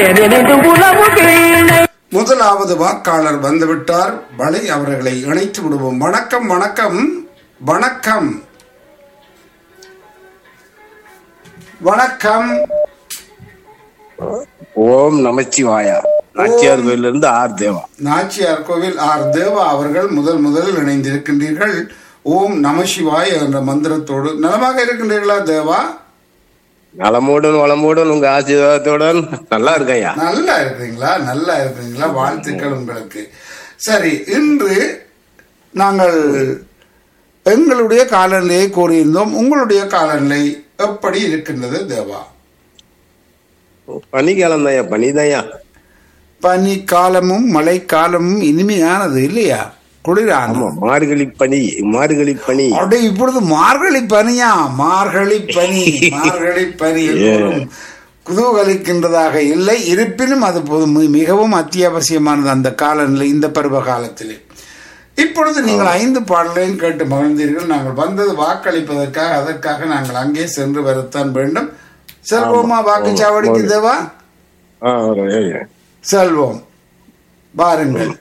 நினைந்து உணவு வீணை முதலாவது வாக்காளர் வந்துவிட்டார் வழி அவர்களை இணைத்து விடுவோம் வணக்கம் வணக்கம் வணக்கம் வணக்கம் ஓம் நமச்சிவாயா நாச்சியார் கோயில்ல இருந்து ஆர் தேவா நாச்சியார் கோவில் ஆர் தேவா அவர்கள் முதல் முதலில் இணைந்திருக்கின்றீர்கள் ஓம் நமசிவாய் என்ற மந்திரத்தோடு நலமாக இருக்கின்றீர்களா தேவா நலமோடன் வளமோடன் உங்க ஆசீர்வாதத்துடன் நல்லா இருக்கையா நல்லா இருக்கிறீங்களா நல்லா இருக்கிறீங்களா வாழ்த்துக்கள் உங்களுக்கு சரி இன்று நாங்கள் எங்களுடைய காலநிலையை கூறியிருந்தோம் உங்களுடைய காலநிலை எப்படி இருக்கின்றது தேவா பனிக்காலம் தாயா பனிதாயா பனி காலமும் மழை காலமும் இனிமையானது இல்லையா குளிரான ஆமா மார்கழி பனி மார்கழி பனி அடே இப்பொழுது மார்கழி பனியா மார்கழி பனி மார்கழி பனி எல்லோரும் குதூகலிக்கின்றதாக இல்லை இருப்பினும் அது பொது- மி- மிகவும் அத்தியாவசியமானது அந்த காலநிலை இந்த பருவ காலத்திலே இப்பொழுது நீங்கள் ஐந்து பாடலையும் கேட்டு மகிழ்ந்தீர்கள் நாங்கள் வந்தது வாக்களிப்பதற்காக அதற்காக நாங்கள் அங்கே சென்று வரத்தான் வேண்டும் செல்வோமா வாக்குச்சாவடிக்கு தேவா ஆ, ஒரு ஏழு. செல்வோம் பாருங்கள்